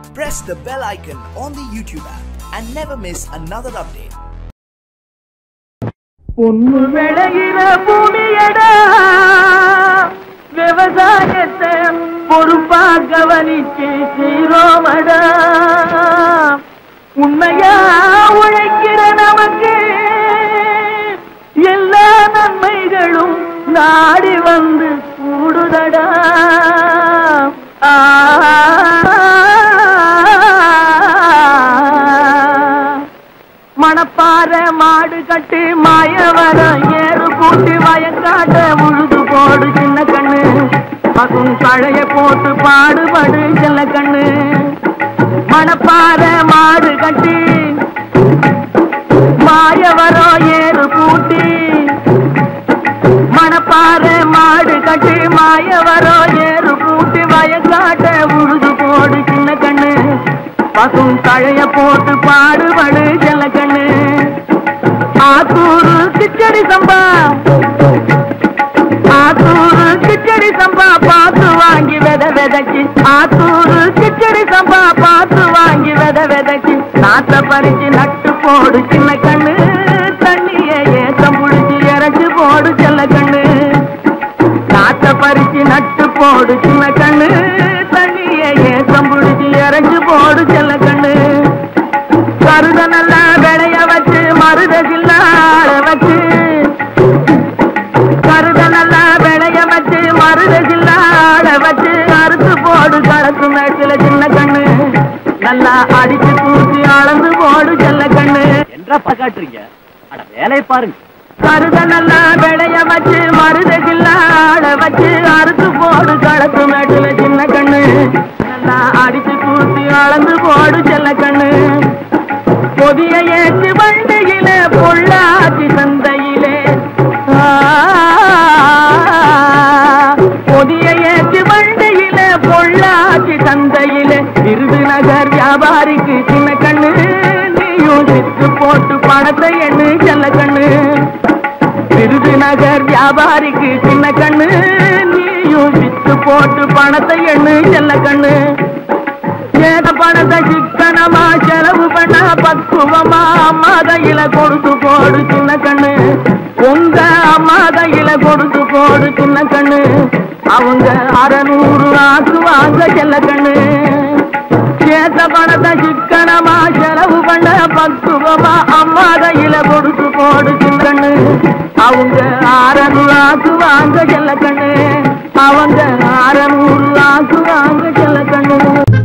press the bell icon on the YouTube app and never miss another update. பொண்ணு விளையிற பூமியடா விவசாயத்தை பொறுப்பா கவனிச்சு சீரோமடா உண்மையா உழைக்கிற நமக்கு எல்லா நன்மைகளும் நாடி வந்து கூடுதடா ஆ மணப்பாற மாடு கட்டி மாயவரம் ஏறு கூட்டி வயக்காட்ட உழுது போடு சின்ன கண்ணு பசும் தழைய போட்டு பாடுபடு சின்ன கண்ணு மணப்பாற மாடு கட்டி மாயவரம் ஏறு கூட்டி மணப்பாற மாடு கட்டி மாயவரம் ஏறு கூட்டி வயக்காட்ட உழுது போடு சின்ன கண்ணு பசும் தழைய போட்டு பாடுபடு செல்ல கண்ணு ஆத்தூரு கிச்சடி சம்பா ஆத்தூரு கிச்சடி சம்பா பார்த்து வாங்கி வித விதைச்சு ஆத்தூரு கிச்சடி சம்பா பார்த்து வாங்கி வித விதைச்சு நாத்த பறிச்சு நட்டு போடு சின்ன கண்ணு தண்ணிய ஏத்தம் புடிச்சு இறச்சி போடு செல்ல கண்ணு காத்த பறிச்சு நட்டு போடு சின்ன கண்ணு தண்ணிய ஏத்தம் புடிச்சு இறங்கி போடு செல்ல கண்ணு கருத நல்லா விளைய வச்சு மருத சில்லாட வச்சு கருத நல்லா விளைய வச்சு மருத சில்லாட வச்சு அறுத்து போடு கலக்கு மேட்டில சின்ன கண்ணு நல்லா அடிச்சு தூக்கி அளந்து போடு செல்ல கண்ணு என்றா காட்டுறீங்க அட வேலையை பாருங்க கருத நல்லா விளைய வச்சு மருத கில்லாட வச்சு அறுத்து போடு களத்து மேட்டுல சின்ன கண்ணு நல்லா அடிச்சு தூத்தி அளந்து போடு செல்ல கண்ணு பொதிய ஏற்று வண்டியில பொள்ளாச்சி சந்தையிலே ஆ, பொதிய ஏற்று வண்டியில பொள்ளாச்சி சந்தையிலே விருதுநகர் வியாபாரிக்கு சின்ன கண்ணு நீயும் சித்து போட்டு பணத்தை எண்ணு செல்ல கண்ணு விருதுநகர் வியாபாரிக்கு சின்ன கண்ணு நீயும் வித்து போட்டு பணத்தை எண்ணு செல்ல கண்ணு ஏத பணத்தை சிக்கனமா செலவு பண்ண பக்குவமா அம்மா கையில கொடுத்து போடு சின்ன கண்ணு உங்க அம்மா கையில கொடுத்து போடு சின்ன கண்ணு அவங்க அறநூறு ஆக்குவாங்க செல்ல கண்ணு சேத்த பணத்தை சிக்கனமா செலவு பண்ண பக்குவமா அம்மா கையில கொடுத்து போடு சின்னண்ணு அவங்க ஆறநூறு ஆக்குவாங்க செல்ல கண்ணு அவங்க ஆறநூறு ஆக்குவாங்க செல்ல கண்ணு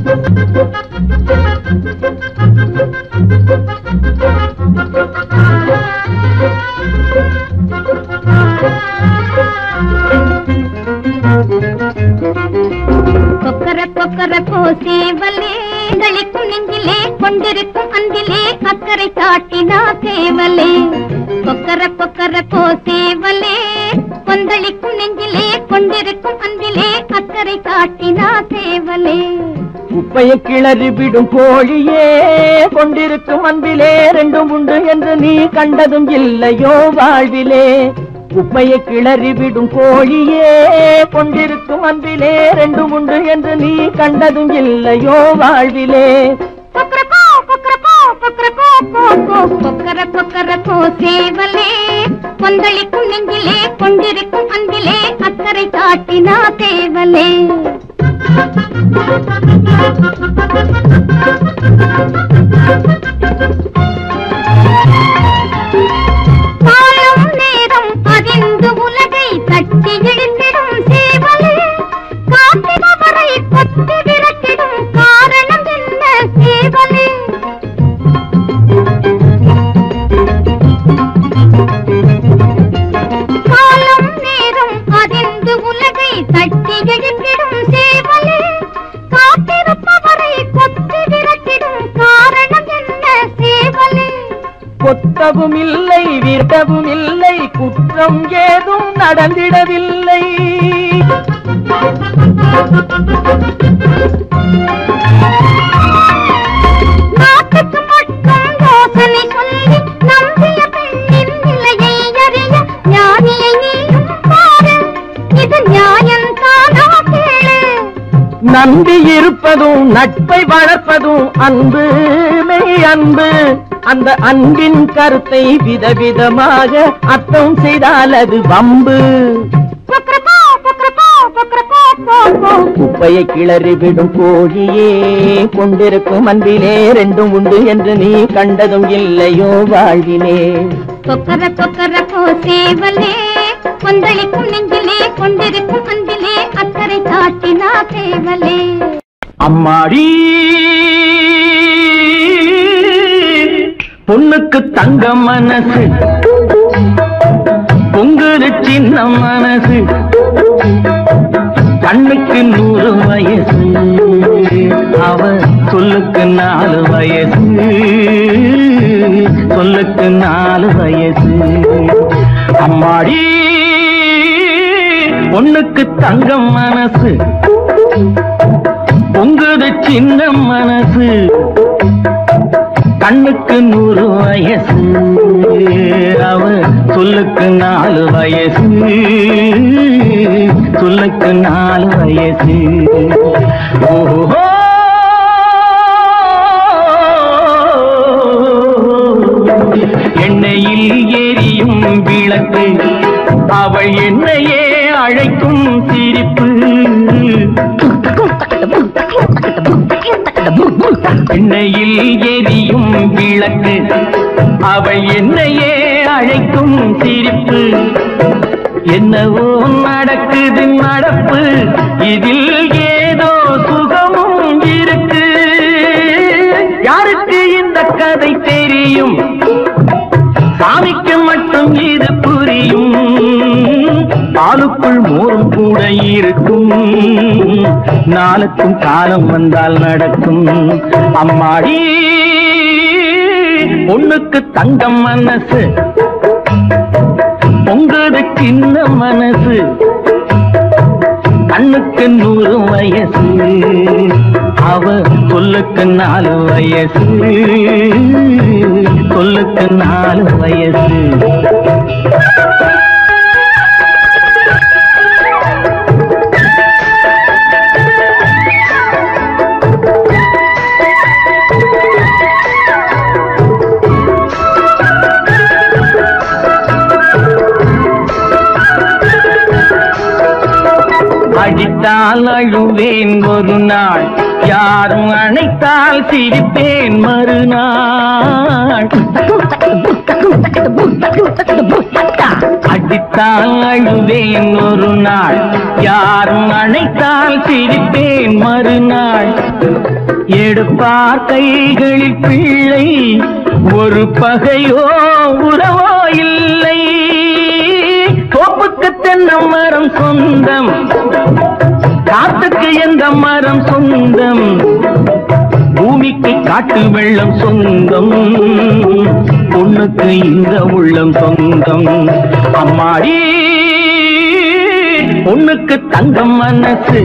கொக்கர கொக்கர கோசேவலே களிக்கும் நெஞ்சிலே கொண்டிருக்கும் அன்பிலே அக்கறை காட்டினா சேவலே கொக்கர கொக்கர கோசேவலே கொந்தளிக்கும் நெஞ்சிலே கொண்டிருக்கும் அன்பிலே அக்கறை காட்டினா சேவலே குப்பையை கிளறி விடும் கோழியே கொண்டிருக்கும் அன்பிலே ரெண்டும் உண்டு என்று நீ கண்டதும் இல்லையோ வாழ்விலே குப்பையை கிளறி விடும் கோழியே கொண்டிருக்கும் அன்பிலே ரெண்டும் உண்டு என்று நீ கண்டதும் இல்லையோ வாழ்விலே கொக்கரக்கோ கொக்கரக்கோ கொக்கரக்கோ கோ கோ கொக்கர கொக்கர கோசேவலே கொந்தளிக்கும் நெஞ்சிலே கொண்டிருக்கும் அன்பிலே அக்கறை காட்டினா தேவலே காலம் நேரம் அறிந்து உலகை தட்டி இழுத்திடும் சேவலே காத்திரவரை கொத்தி விரட்டிடும் காரணம் என்ன சேவலே காலம் நேரம் அறிந்து உலகை தட்டி எழுப்பிடும் சேவலே காத்திருப்பவரை கொத்தி விரட்டிடும் காரணம் என்ன சேவலே கொத்தவும் இல்லை விரட்டவும் இல்லை குற்றம் ஏதும் நடந்திடவில்லை நாட்டுக்கு மட்டும் யோசனை சொல்லி நம்பிய பெண்ணின் நிலையை அறிய ஞானியை நீயும் பாரு இது நியாயம் தானா கேளு நம்பி இருப்பதும் நட்பை வளர்ப்பதும் அன்பு மெய் அன்பு அந்த அன்பின் கருத்தை விதவிதமாக அர்த்தம் செய்தால் அது வம்பு கொக்கரக்கோ, கொக்கரக்கோ, கொக்கரக்கோ, கோ, கோ. குப்பையை கிளறி விடும் கோழியே கொண்டிருக்கும் அன்பிலே ரெண்டும் உண்டு என்று நீ கண்டதும் இல்லையோ வாழ்விலே கொக்கர கொக்கர கோ சேவலே கொந்தளிக்கும் நெஞ்சிலே கொண்டிருக்கும் அன்பிலே அக்கறை காட்டினா சேவலே அம்மாடி பொண்ணுக்கு தங்க மனசு பொங்குது சின்ன மனசு கண்ணுக்கு நூறு வயசு அவ சொல்லுக்கு நாலு வயசு சொல்லுக்கு நாலு வயசு அம்மாடி பொண்ணுக்கு தங்கம் மனசு பொங்குது சின்ன மனசு கண்ணுக்கு நூறு வயசு அவ சொல்லுக்கு நாலு வயசு சொல்லுக்கு நாலு வயசு ஓஹோ எண்ணெயில் எரியும் விளக்கு அவள் என்னையே அழைக்கும் சிரிப்பு எண்ணெயில் எரியும் விளக்கு அவள் என்னையே அழைக்கும் சிரிப்பு என்னவோ நடக்குது நடப்பு இதில் ஏதோ சுகமும் இருக்கு யாருக்கு இந்த கதை தெரியும் சாமிக்கு மட்டும் இது புரியும் பாலுக்குள் மோரும் கூட இருக்கும் நாளுக்கும் காலம் வந்தால் நடக்கும் அம்மாடி பொண்ணுக்கு தங்கம் மனசு பொங்குது சின்ன மனசு கண்ணுக்கு நூறு வயசு அவ சொல்லுக்கு நாலு வயசு சொல்லுக்கு நாலு வயசு அடித்தால் அழுவேன் ஒரு நாள் யாரும் அணைத்தால் சிரிப்பேன் மறுநாள் அடித்தால் அழுவேன் ஒரு நாள் யாரும் அணைத்தால் சிரிப்பேன் மறுநாள் எடுப்பார் கைகளில் பிள்ளை ஒரு பகையோ உறவோ இல்லை தோப்புக்கு தென்னை மரம் சொந்தம் காத்துக்கு எந்த மரம் சொந்தம் பூமிக்கு காட்டு வெள்ளம் சொந்தம் பொண்ணுக்கு இந்த உள்ளம் சொந்தம் அம்மாடி பொண்ணுக்கு தங்கம் மனசு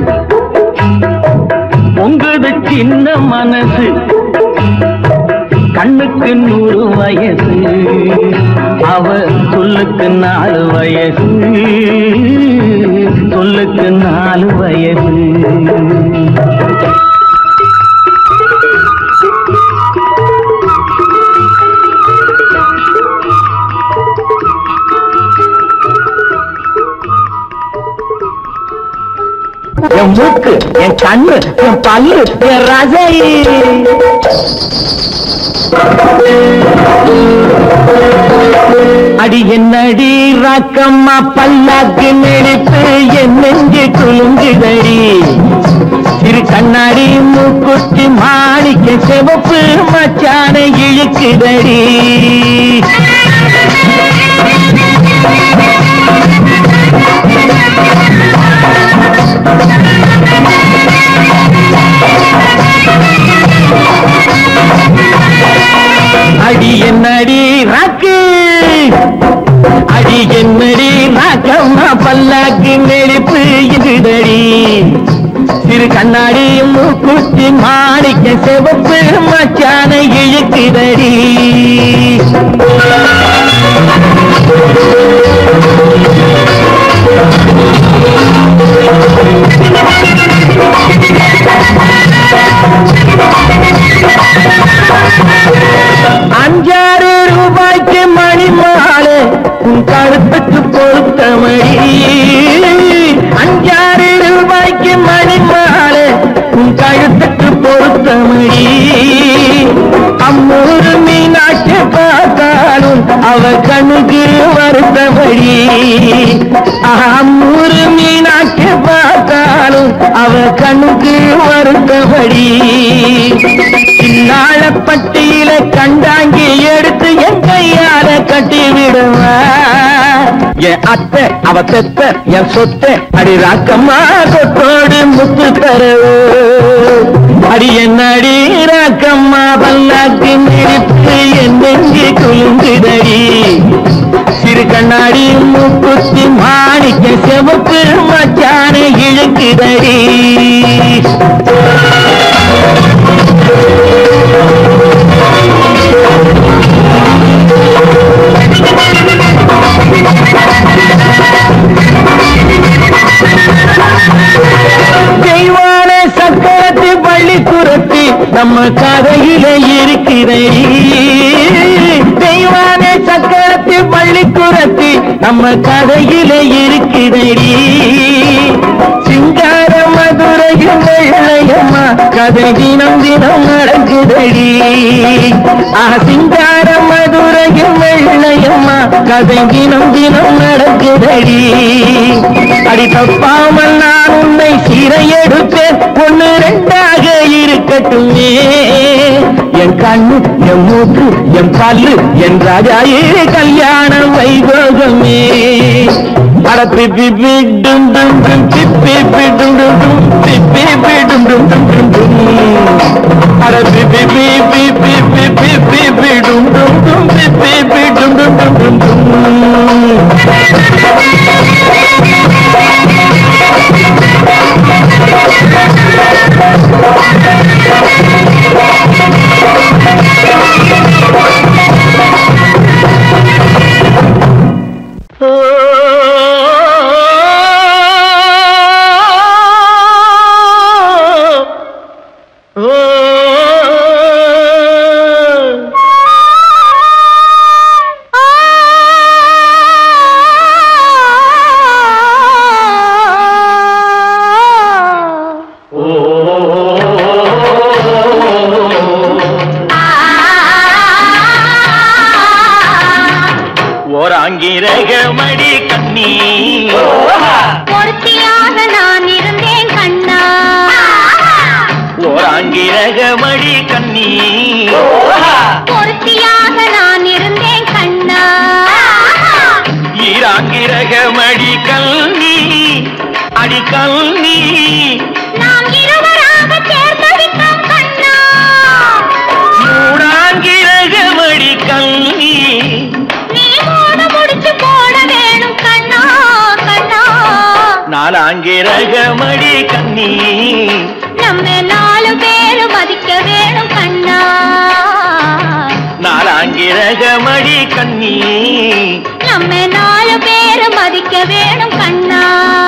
பொங்குது சின்ன மனசு கண்ணுக்கு நூறு வயசு அவ சொல்லுக்கு நாலு வயசு சொல்லுக்கு நாலு வயசு என் மூக்கு என் கண்ணு என் பல்லு என் ரசை அடி என்னடி ராக்கம்மா பல்லாக்கு நெடுத்து என் நெஞ்சு குலுங்குதடி சிறு கண்ணாடி மூக்குத்தி மாணிக்க சிவப்பு மச்சான இழுக்குதடி அடி என்னடி ராக்கு அடி என்னடி ராக்கம்மா பல்லாக்கு நெருப்பு இதுதடி சிறு கண்ணாடி மூக்குத்தி மாணிக்க சிவப்பு மச்சான இழுக்குதடி அஞ்சாறு ரூபாய்க்கு மணி மாலை உன் கழுத்துக்கு பொறுத்த மணி அஞ்சாறு ரூபாய்க்கு மணி மாலை உன் கழுத்துக்கு பொறுத்த மணி அம்மூரு மீனாட்சி பார்த்தாலும் அவ கண்ணுக்கு வருத்தபடி அம்மூரு மீனாட்சி பார்த்தாலும் அவ கண்ணுக்கு வருத்தபடி சின்னாள பட்டியில கண்டாங்கி எடுத்து என் கையால கட்டி விடுவா என் அத்தை அவ பெத்த என் சொத்தை அடி ராக்கம்மா சொத்தோடு முத்து தரவு அடி என்ன அடி ராக்கம்மா பல்லாக்கு நெருப்பு என் நெஞ்சு குலுங்குதடி சிறு கண்ணாடி மூக்குத்தி மாணிக்க செவப்பு மச்சான இழுக்குதடி தெய்வான சக்கரத்து பள்ளி குரத்தி நம்ம கதையில இருக்கிறடி தெய்வான சக்கரத்து பள்ளி குரத்தி நம்ம கதையில இருக்கிறடி சிங்கார மதுரையும் வெள்ளையம்மா கதை தினம் தினம் நடக்குதடி ஆ சிங்கார மதுரையும் வெள்ளையம்மா கதை தினம் தினம் நடக்குதடி அடி தப்பாமல் நான் உன்னை சீரை எடுப்பேன் ஒண்ணு ரெண்டாக இருக்கட்டுமே என் கண்ணு என் மூக்கு என் பல்லு என் ராஜாயே கல்யாண வைபோகமே அட பிப்பி பிடும் டும் டும் பிப்பி பிடும் டும் டும் பிப்பி பிடும் டும் டும் டும் டும் அட பிப்பி பிப்பி பிப்பி பிப்பி பிடும் டும் டும் பிப்பி பிடும் டும் டும் டும் டும் ஓராங்கிரக மடி கண்ணி பொருத்தியாக நான் இருந்தேன் கண்ணா ஓராங்கிரக மடி கண்ணி பொருத்தியாக நான் இருந்தேன் கண்ணா ஈராங்கிரக மடி கல்வி அடி கல்வி நாம் இருவராக சேர்ந்தடித்தோம் கண்ணா மூடாங்கிரக மடி கல்வி நீ மூட முடிச்சு போட வேணும் கண்ணா கண்ணா நாலாங்கிரக மடி கண்ணி நம்ம நாலு பேரு மதிக்க வேணும் கண்ணா நாலாங்கிரக மடி கண்ணி நம்ம நாலு பேரு மதிக்க வேணும் கண்ணா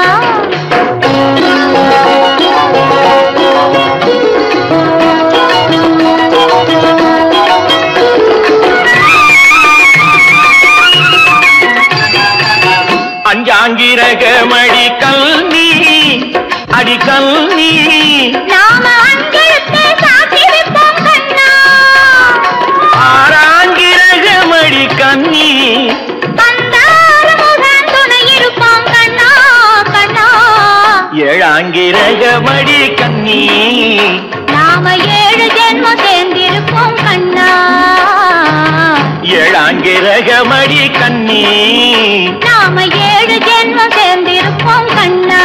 அஞ்சாங்கிரக மடி கல்வி அடி கல்வி நாம அஞ்செழுத்தை சாத்தி வைப்போம் கண்ணா ஆறாங்கிரக மடி கண்ணி வந்தார முகன் துணை இருப்போம் கண்ணா கண்ணா ஏழாங்கிரக மடி கண்ணி நாம ஏழு ஜென்மம் சேர்ந்திருப்போம் கண்ணா ஏழாங்கிரக மடி கண்ணி நாம ஏழு ஜென்மம் சேர்ந்திருப்போம் கண்ணா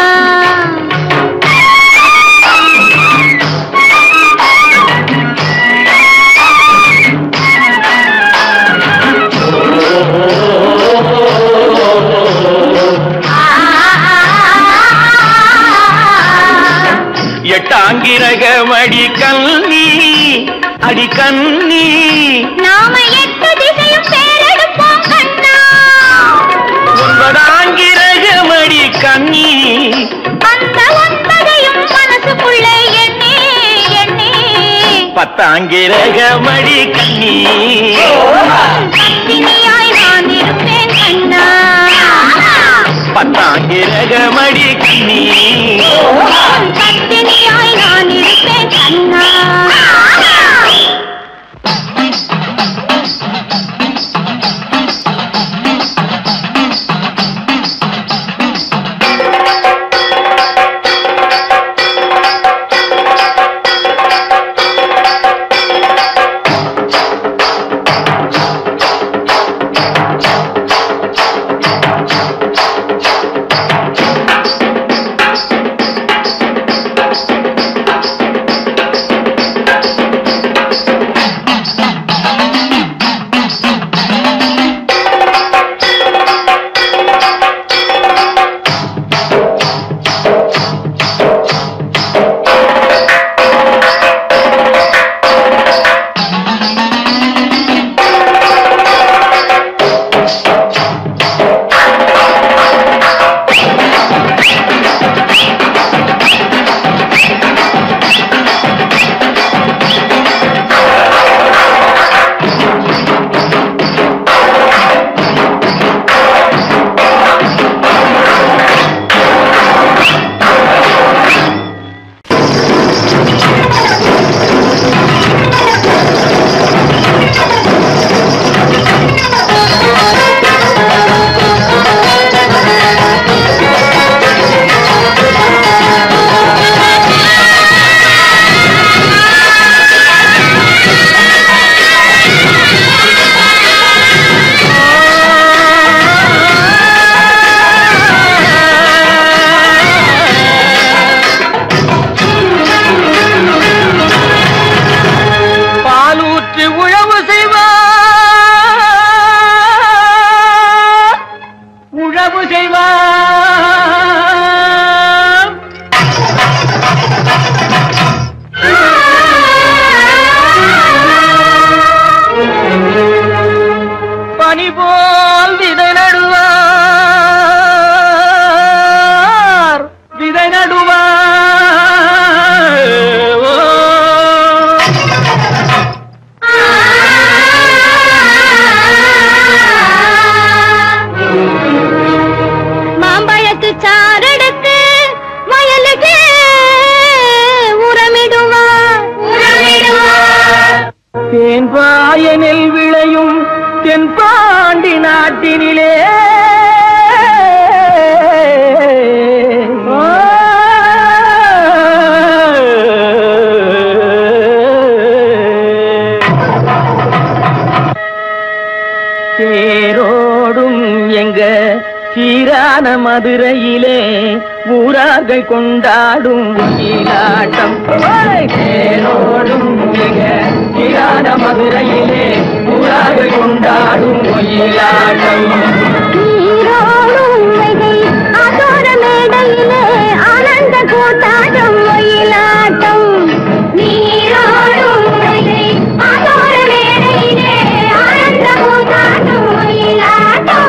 எட்டாங்கிரக மடி கண்ணி அடி கண்ணி நாம எட்டு திசையும் பேரெடுப்போம் கண்ணா ஒன்பதாங்கிரக மடி கண்ணி அந்த ஒன்பதையும் மனசுக்குள்ளே எண்ணி பத்தாங்கிரக மடி கண்ணி பத்தினியாய் நான் இருப்பேன் கண்ணா பத்தாங்கிரக மடி கண்ணி பத்தினியாய் நான் இருப்பேன் கண்ணா பாலூற்றி உழவு செய்வார் உழவு செய்வார் பனி போல் விதை நடுவார் விதை நடுவார் ஓ. மாம்பழத்து சாரெடுத்து வயலுக்கு உரமிடுவார் உரமிடுவார் தேன்பாய நெல் விளையும் தென்பாண்டி நாட்டினிலே தேரோடும் எங்க சீரான மதுரையிலே ஊரார்கள் கொண்டாடும் ஒயிலாட்டம் ஓய்! தேரோடும் எங்க சீரான மதுரையிலே ஊரார்கள் கொண்டாடும் ஒயிலாட்டம் நீரோடும் வைகை ஆதோர மேடையிலே ஆனந்த கூத்தாட்டம் ஒயிலாட்டம் நீரோடும் வைகை ஆதோர மேடையிலே ஆனந்த கூத்தாட்டம் ஒயிலாட்டம்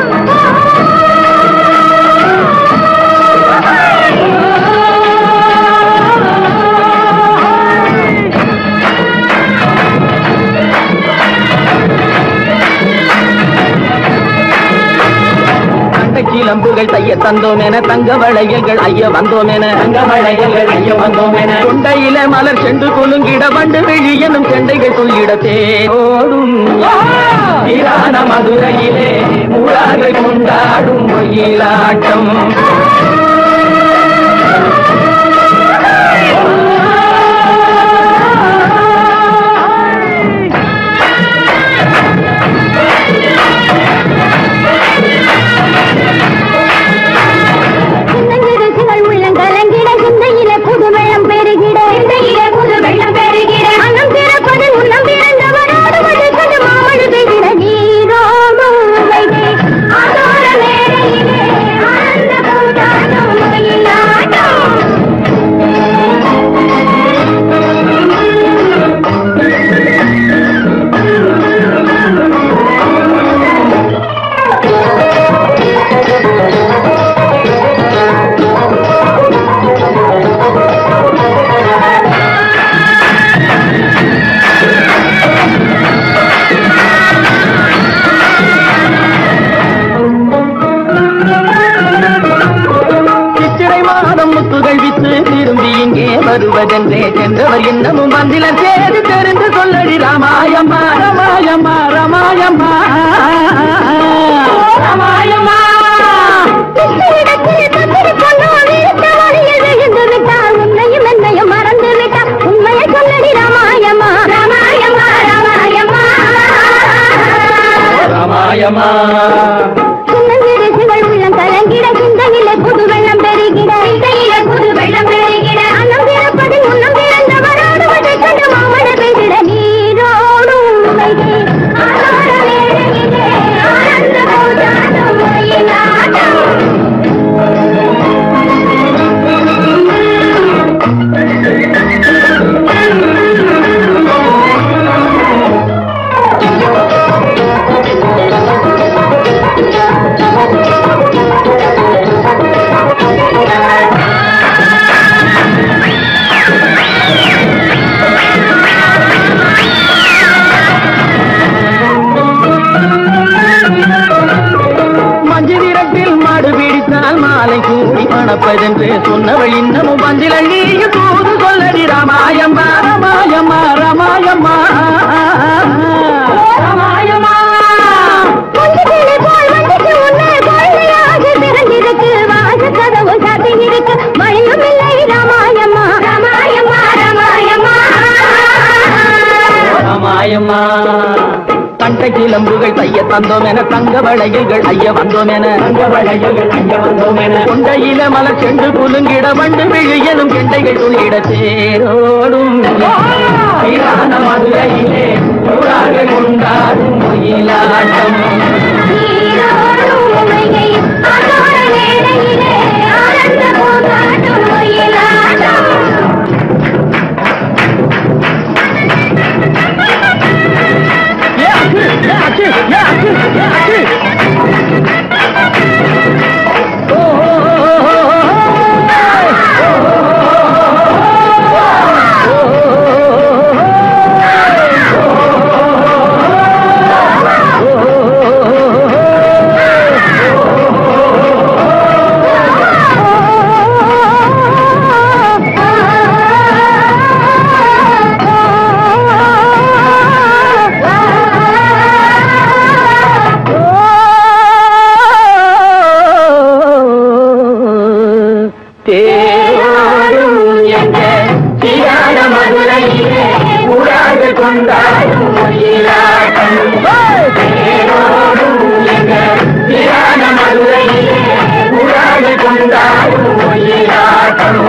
தங்க கிளம்புகள் தைய தந்தோம் என தங்க வளையல்கள் ஐய வந்தோம் என தங்க வளையல்கள் ஐய வந்தோம் என கொண்டையில மலர் செண்டு குலுங்கிட வண்டு விழி எனும் செண்டைகள் சொல்லிட தேரோடும் சீரான மதுரையிலே ஊரார்கள் கொண்டாடும் ஒயிலாட்டம் சின்னஞ்சிறுசுகள் உள்ளங்கலங்கிட சிந்தையில புது வெள்ளம் பெருகிட சிந்தையில புது வெள்ளம் பெருகிட அன்னம் பிறப்பது உன்னம் பிறந்தவரோடு மழை கொண்டு மாமழை பெய்கிற நீரோடும் வைகை ஆதோர மேடையிலே ஆனந்த கூட்டம் வருவதென்றே சென்றவர் இன்னமும் வந்தில சேது தெரிந்து சொல்லடி ராமாயம்மா ராமாயம்மா ராமாயம்மா ராமாயம்மா கிருஷ்ணனிடத்தில் கத்திரி பொண்ணு வீழ்த்த வழியில் விழுந்து விட்டாள். உன்னையும் என்னையும் மறந்து விட்டாள். உண்மையை சொல்லடி ராமாயம்மா ராமாயம்மா ராமாயம்மா ராமாயம்மா சின்னஞ்சிறு உள்ளம் கலங்கிட சிந்தையிலே புது வெள்ளம் பெருகிட சிந்தையிலே புது வெள்ளம் பெருகிட அன்னம் பிறப்பதில் முன்னம் பிறந்தவரோடு வதை கண்டு மாமழை பெய்திட நீரோடும் உலகே ஆனந்த வேளையிலே ஆனந்த பூஜாட்டம் மயிலாட்டம் மஞ்சு விரட்டில் மாடு பிடித்தால் மாலை கூடி மணப்பதென்று சொன்னவள் இன்னமும் பந்தில் அள்ளியும் தூது சொல்லடி ராமாயம்மா ராமாயம்மா ராமாயம்மா ராமாயம்மா கொஞ்சத்திலே போல் வந்துட்டு உன்னை கொள்ளையாக பிறந்திருக்கு வாச கதவு சாத்தி இருக்கு மழையும் இல்லை ராமாயம்மா ராமாயம்மா ராமாயம்மா ராமாயம்மா தண்டை கிளம்புகள் தைய தந்தோம் என தங்க வளையல்கள் ஐய வந்தோம் என தங்க வளையல்கள் ஐய வந்தோம் என கொண்டையில மலர் சென்று குலுங்கிட வண்டு விழு எனும் கெண்டைகள் துள்ளிட தேரோடும் ஈரான மதுரையிலே ஊராக கொண்டாடும் மயிலாட்டம் நீரோடும் உமையை ஆனோர வேளையிலே ஆனந்த பூங்காட்டும் மயிலாட்டம் ஏ அச்சு, ஏ அச்சு, ஏ அச்சு, ஏ அச்சு. ஓ, ஓ, ஓ, ஓ, ஓ, தேரோடும் எங்க சீரான மதுரையிலே ஊராக கொண்டாடும் மயிலாட்டம் தேரோடும் எங்க சீரான மதுரையிலே ஊராக கொண்டாடும் மயிலாட்டம்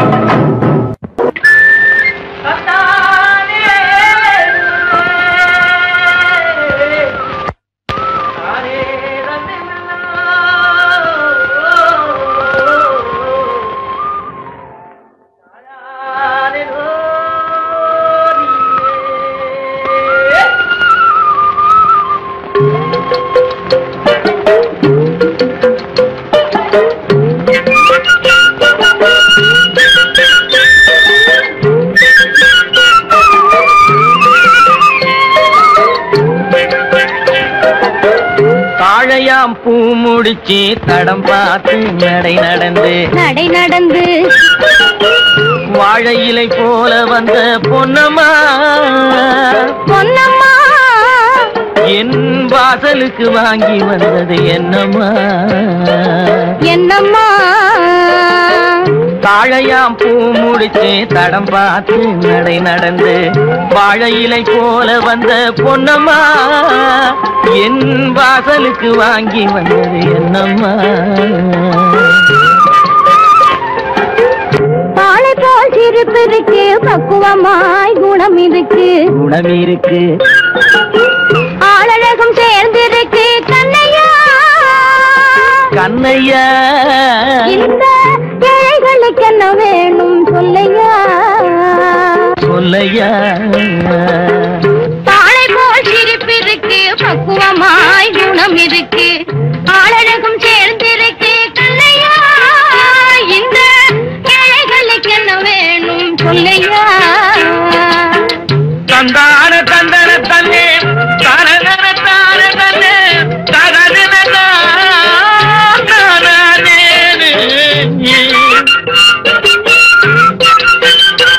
தாழையாம் பூ முடிச்சு தடம் பார்த்து நடை நடந்து நடை நடந்து வாழை இலை போல வந்த பொன்னம்மா பொன்னம்மா என் வாசலுக்கு வாங்கி வந்தது என்னம்மா என்னம்மா தாழையாம் பூ முடிச்சு தடம் பார்த்து நடை நடந்து வாழை இலை போல வந்த பொன்னம்மா என் வாசலுக்கு வாங்கி வந்தது என்னம்மா பாலை போல் சிரிப்பு இருக்கு பக்குவமாய் குணம் இருக்கு குணம் இருக்கு ஆளழகும் சேர்ந்திருக்கு கண்ணையா கண்ணையா இந்த ஏழைகளுக்கு என்ன வேணும் சொல்லையா சொல்லையா பாலை போல் சிரிப்பு இருக்கு பக்குவமாய் குணம் இருக்கு ஆளழகும் சேர்ந்திருக்கு கண்ணையா இந்த ஏழைகளுக்கு என்ன வேணும் சொல்லையா தந்தான தந்தன தன்னே தரதன தான தன்னே தரதன தானே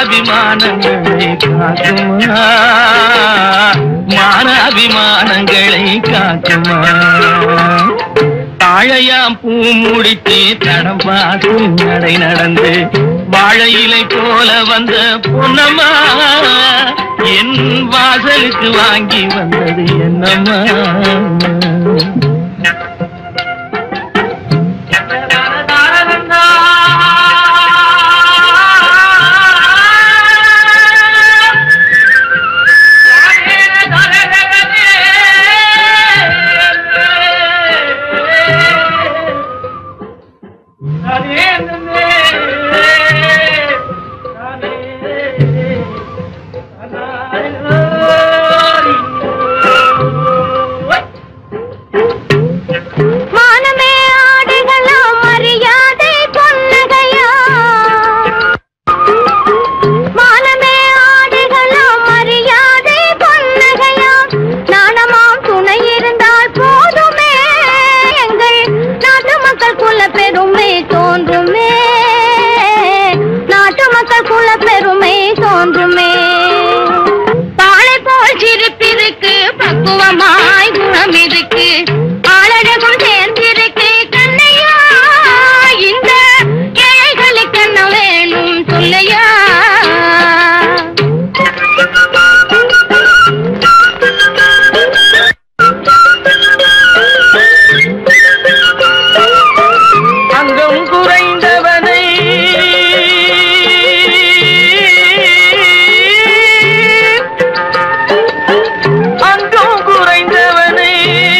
மானாபிமானங்களை காக்குமா மானாபிமானங்களை காக்குமா தாழையாம் பூ முடித்து தடம் பார்த்து நடை நடந்து வாழை இலை போல வந்த பொன்னம்மா என் வாசலுக்கு வாங்கி வந்தது என்னம்மா மானமே ஆடைகளா மரியாதை பொன்னகையா மானமே ஆடைகளா மரியாதை பொன்னகையா நாணமாம் துணை இருந்தால் போதுமே எங்கள் நாட்டு மக்கள் குல பெருமை தோன்றுமே நாட்டு மக்கள் குல பெருமை தோன்றுமே பாலை போல் சிரிப்பிருக்கு பக்குவமாய் குணம் இருக்கு ஆளழகும் சேர்ந்திருக்கு கண்ணையா இந்த ஏழைகளுக்கு என்ன வேணும் சொல்லையா அங்கம் குறைந்தவனை அங்கம் குறைந்தவனை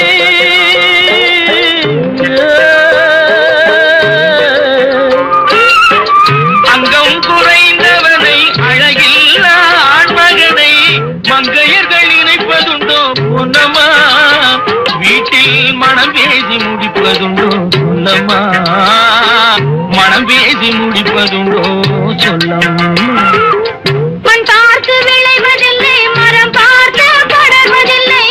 அங்கம் குறைந்தவனை அழகில்ல ஆண்மகனை மங்கையர்கள் நினைப்பதுண்டோ பொன்னம்மா வீட்டில் மனம் பேசி முடிப்பதுண்டோ சொல்லம்மா மனம் பேசி முடிப்பதுண்டோ சொல்லம்மா மண் பார்த்து விளைவதில்லை மரம் பார்த்து படர்வதில்லை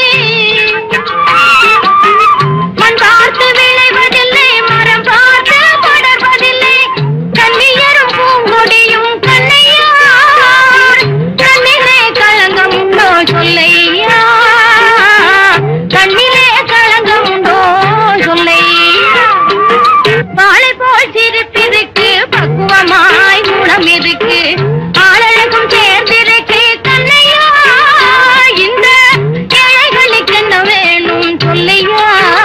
மண் பார்த்து விளைவதில்லை மரம் பார்த்து படர்வதில்லை கண்ணியரும் பூங்கொடியும் கண்ணையா கண்ணிலே களங்கம் உண்டோ சொல்லையா கண்ணிலே களங்கம் உண்டோ சொல்லையா வாழை போல் சிரிப்பிருக்கு பக்குவமாய் குணம் இருக்கு ஆளழகும் சேர்ந்திருக்கு கண்ணையா இந்த ஏழைகளுக்கு என்ன வேணும் சொல்லையா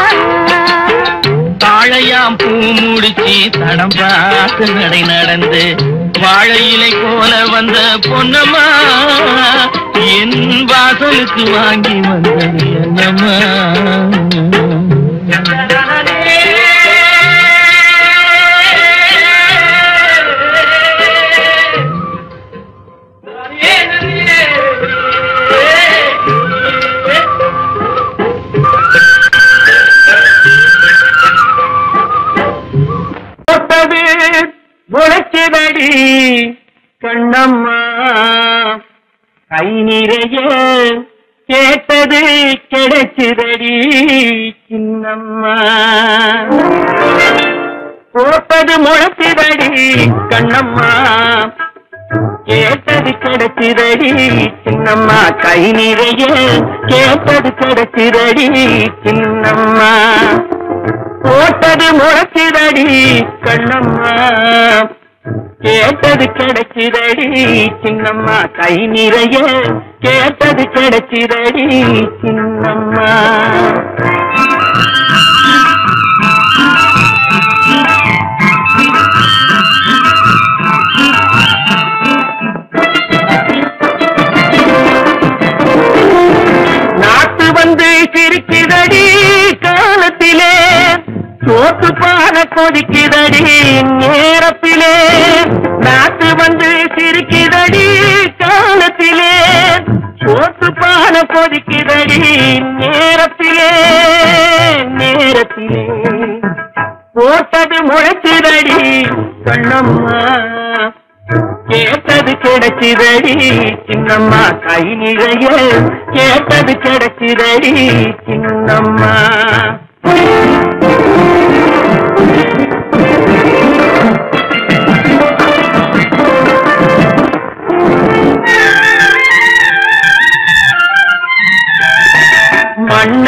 தாழையாம் பூ முடிச்சு தடம் பார்த்து நடை நடந்து வாழை இலை போல வந்த பொன்னம்மா என் வாசலுக்கு வாங்கி வந்தது என்னம்மா போட்டது முளைச்சதடி கண்ணம்மா கை நிறைய கேட்டது கிடைச்சதடி சின்னம்மா போட்டது முளைச்சதடி கண்ணம்மா கேட்டது கிடைச்சதடி சின்னம்மா கை நிறைய கேட்டது கிடைச்சதடி சின்னம்மா போட்டது முளைச்சிதடி கண்ணம்மா கேட்டது கிடைச்சிதடி சின்னம்மா கை நிறைய கேட்டது கிடைச்சிதடி சின்னம்மா நாட்டு வந்து சிரிக்குதடி காலத்திலே சோத்து பான கொதிக்குதடி நேரத்திலே நாட்டு வந்து சிரிக்குதடி காலத்திலே சோத்து பான கொதிக்குதடி நேரத்திலே நேரத்திலே போட்டது முளைச்சுதடி கண்ணம்மா கேட்டது கிடைச்சிதடி சின்னம்மா கை நிறைய கேட்டது கிடைச்சிதடி சின்னம்மா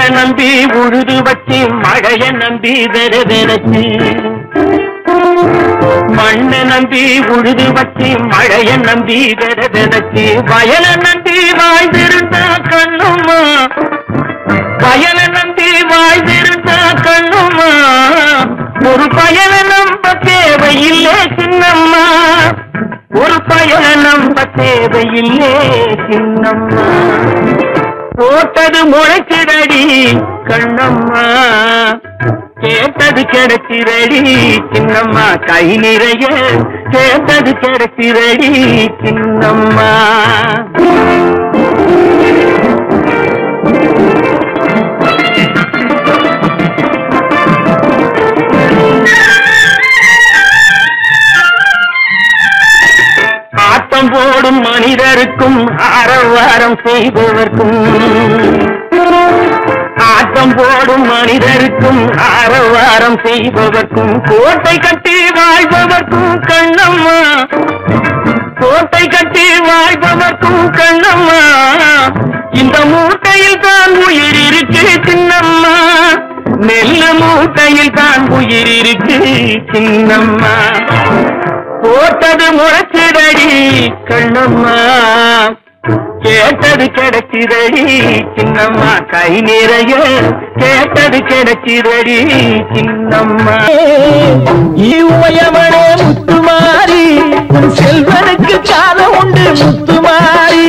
நம்பி உழுது வச்சு மழைய நம்பி வெற வெறச்சு மண்ணை நம்பி உழுது வச்சு மழைய நம்பி வெற வெறச்சு வயலை நம்பி வாழ்ந்திருந்த கண்ணுமா வயலை நம்பி வாழ்ந்திருந்த கண்ணுமா ஒரு பயனை நம்ப தேவையில்லை சின்னம்மா ஒரு பயனை நம்ப தேவையில்லை சின்னம்மா போட்டது முளைச்சிடடி கண்ணம்மா கேட்டது கிடைச்சிரடி சின்னம்மா கை நிறைய கேட்டது கிடைச்சிரடி சின்னம்மா ஆட்டம் போடும் மனிதருக்கும் ஆரவாரம் செய்பவர்க்கும் ஆட்டம் போடும் மனிதருக்கும் ஆரவாரம் செய்பவர்க்கும் கோட்டை கட்டி வாழ்பவர்க்கும் கண்ணம்மா கோட்டை கட்டி வாழ்பவர்க்கும் கண்ணம்மா இந்த மூட்டையில் தான் உயிர் இருக்கு சின்னம்மா நெல்லு மூட்டையில் தான் உயிர் இருக்கு சின்னம்மா போட்டது முளைச்சிடடி கண்ணம்மா கேட்டது கிடைச்சிடடி சின்னம்மா கை நிறைய கேட்டது கிடைச்சிடடி சின்னம்மா உமையவனே முத்துமாரி உன் செல்வனுக்கு காலம் உண்டு முத்துமாரி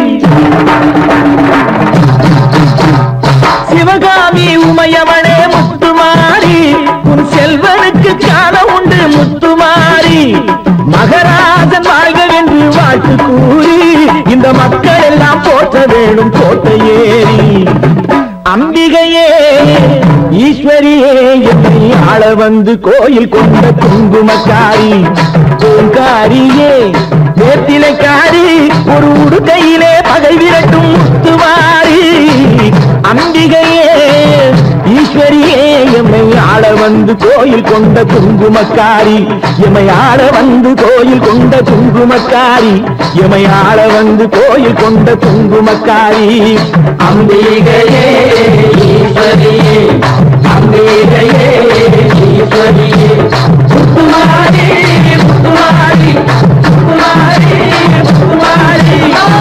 சிவகாமி உமையவனே முத்துமாரி உன் செல்வனுக்கு காலம் உண்டு முத்துமாரி மகராஜன் வாழ்கவென்று வாழ்த்து கூறி இந்த மக்கள் எல்லாம் போற்ற வேணும் கோட்டை ஏறி அம்பிகையே ஈஸ்வரியே என்னை ஆள வந்து கோயில் கொண்ட குங்குமக்காரி பூங்காரியே வேத்திலைக்காரி ஒரு உடுக்கையிலே பகை விரட்டும் முத்துவாரி அம்பிகையே ஈஸ்வரியே எம்மை ஆள வந்து கோயில் கொண்ட குங்குமக்காரி எம்மை ஆள வந்து கோயில் கொண்ட குங்குமக்காரி எம்மை ஆள வந்து கோயில் கொண்ட குங்குமக்காரி அம்பிகையே ஈஸ்வரியே அம்பிகையே ஈஸ்வரியே முத்துமாரி முத்துமாரி முத்துமாரி முத்துமாரி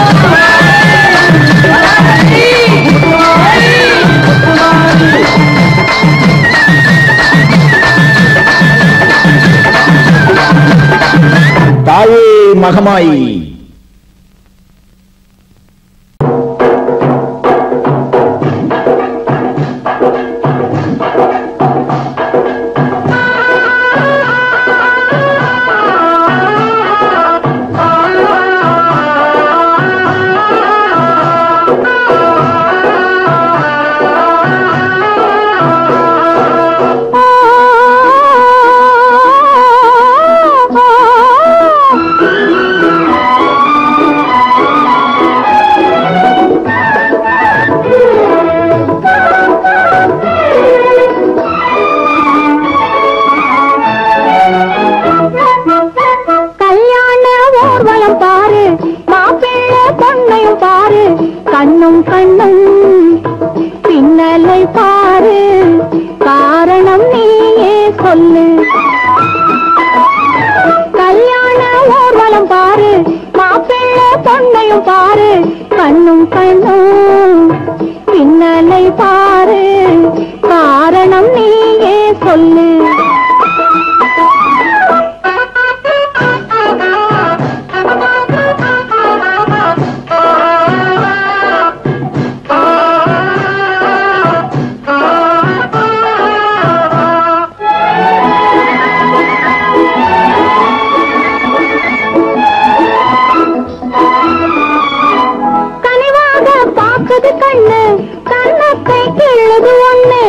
தாயே மகமாயி கல்யாண ஊர்வலம் பாரு மாப்பிள்ளை பொண்ணையும் பாரு கண்ணும் கண்ணும் பின்னலை பாரு காரணம் நீயே சொல்லு கல்யாண ஊர்வலம் பாரு மாப்பிள்ளை பொண்ணையும் பாரு கண்ணும் கண்ணும் பின்னலை பாரு காரணம் நீயே சொல்லு கனிவாக பாக்குது கண்ணு கண்ணத்தை கிள்ளுது ஒண்ணு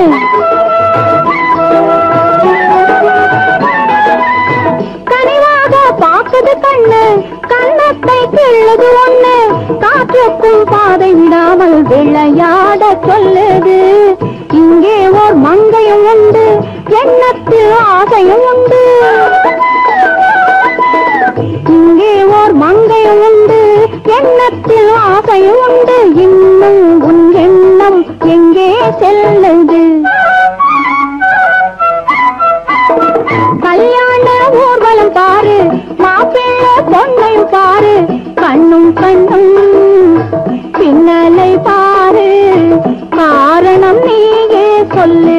கனிவாக பாக்குது கண்ணு கண்ணத்தை கிள்ளுது ஒண்ணு காற்றுக்கும் பாதை விடாமல் விளையாட சொல்லுது இங்கே ஓர் மங்கையும் உண்டு எண்ணத்தில் ஆசையும் உண்டு இங்கே ஓர் மங்கையும் உண்டு எண்ணத்தில் ஆசையும் உண்டு இன்னும் உன் எண்ணம் எங்கே செல்லுது கல்யாண ஊர்வலம் பாரு மாப்பிள்ளை பொண்ணையும் பாரு கண்ணும் கண்ணும் பின்னலை பாரு காரணம் நீயே சொல்லு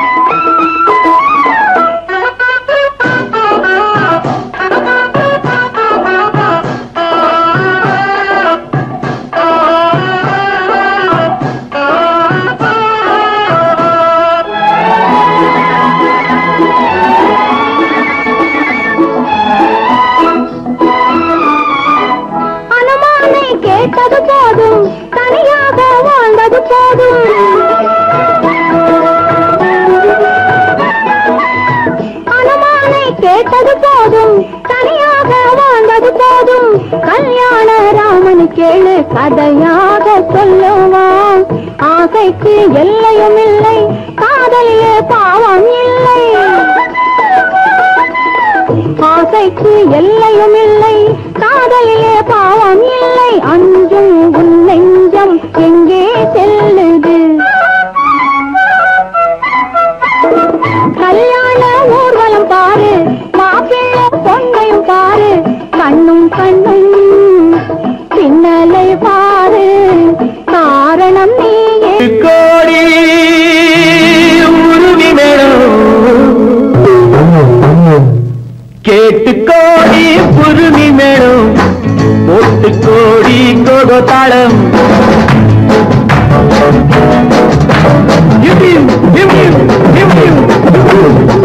அனுமானை கேட்டது போதும் தனியாக வாழ்ந்தது போதும் அனுமானை கேட்டது போதும் தனியாக வாழ்ந்தது போதும் கல்யாண ராமன் கேளு கதையாக சொல்லுவான் ஆசைக்கு எல்லையும் இல்லை காதலியே பாவம் இல்லை ஆசைக்கு எல்லையும் இல்லை காதலிலே பாவம் இல்லை அஞ்சும் உன் நெஞ்சம் எங்கே செல்லுது கல்யாண ஊர்வலம் பாரு மாப்பிள்ளை பொண்ணையும் பாரு கண்ணும் கண்ணும் பின்னலை பாரு காரணம் நீயே கோடி உருவி மேடம் கேட்டு கோடி புருமி மேடம் ஒட்டு கோடி கோகோ தாளம் இம், இம், இம், இம், இம், இம்.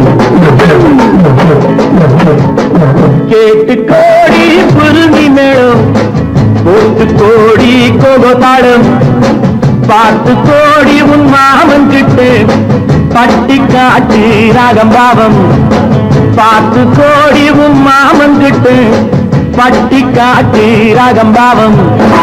கேட்டு கோடி புருமி மேடம் ஒட்டு கோடி கோகோ தாளம் பார்த்து கோடி உன் மாமன் கிட்டு பட்டி காட்டு ராகம் பாவம் பார்த்து கோடி உன் மாமன் கிட்டு பட்டி காட்டு ராகம் பாவம்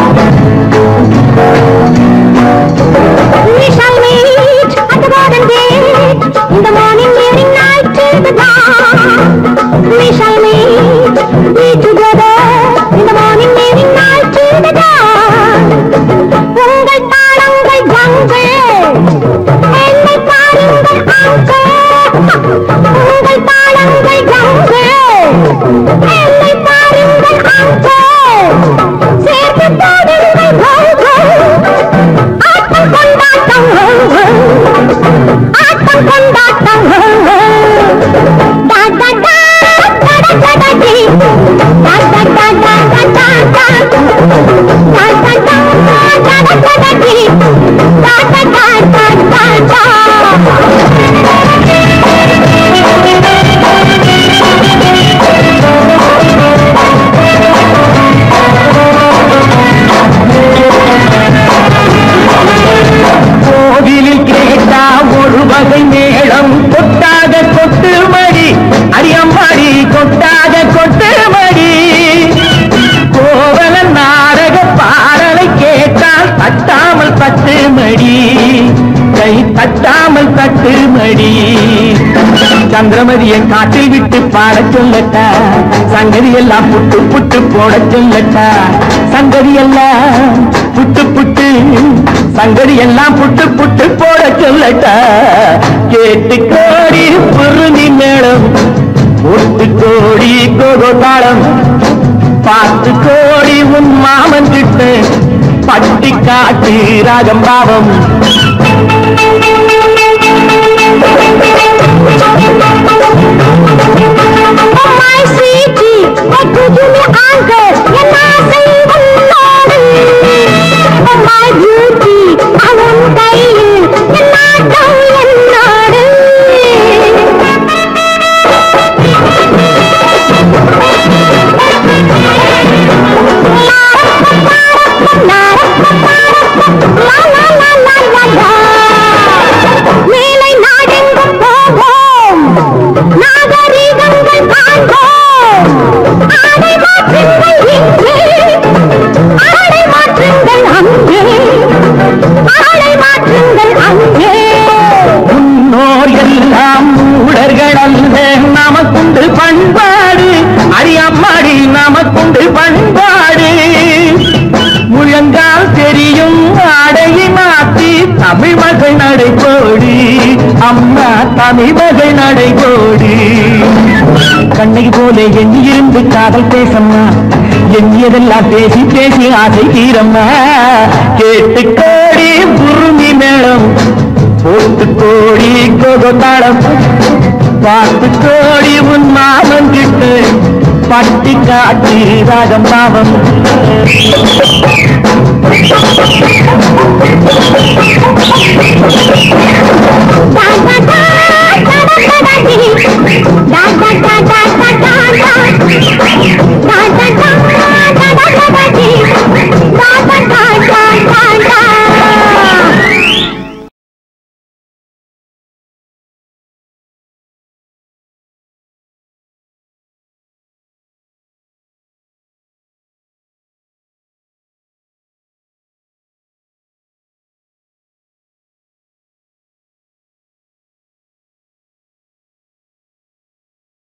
We shall meet at the garden gate in the morning, evening, night till the dawn. We shall meet, be together in the morning, evening, night till the dawn. உங்கள் தாளங்கள் கங்கள் என்னை பாருங்கள் அங்கள் உங்கள் தாளங்கள் கங்கள் என்னை பாருங்கள் அங்கள் சேர்த்து பாடுங்கள் கங்கள் ஆட்டம் கொண்டாட்டம் ஆட்டம் கொண்டாட்டம் டா டா டா டா டா டா டா டி. டா டா டா டா டா டா டா. டா டா டா டா டா டா டா டி. டா டா டா டா டா டா. கோவிலில் கேட்டா ஒரு வகை மேளம் கொட்டாக கொட்டு மடி அரியம்மாடி கொட்டாக கொட்டு மடி கோவலன் நாடக பாடலை கேட்டால் தட்டாமல் தட்டு மடி கை தட்டாமல் தட்டு மடி சந்திரமதியை காட்டில் விட்டு பாடச் சொல்லட்டா சங்கதி எல்லாம் புட்டு புட்டு போடச் சொல்லட்டா சங்கதி எல்லாம் புட்டு புட்டு சங்கதி எல்லாம் புட்டு புட்டு போட சொல்லட்டா கேட்டு கோடி புருணி மேளம் ஒட்டு கோடி கோகோ தாளம் பார்த்து கோடி உன் மாமன் கிட்ட பட்டி காட்டு ராகம் பாவம் Oh my sweetie, what could you me anchor? என் ஆசை உன்னோடு. Oh my beauty, அவன் கையில் என் நாட்டம் என்னோடு. லா, லா, லா, லா, லா, லா. மேலை நாடெங்கும் போவோம் நாகரீகங்கள் சாமி மகள் நடைபோடு கண்ணகி போல எண்ணி இருந்து காதல் பேசம்மா எண்ணியதெல்லாம் பேசி பேசி ஆசை தீரம்மா கேட்டு கோடி குருமி மேளம் போட்டு கோடி கோதாளம் பார்த்து கோடி உன் மாமன் கிட்டு பட்டி காட்டி ராகம் பாவம் Da da da da da da da da da da da da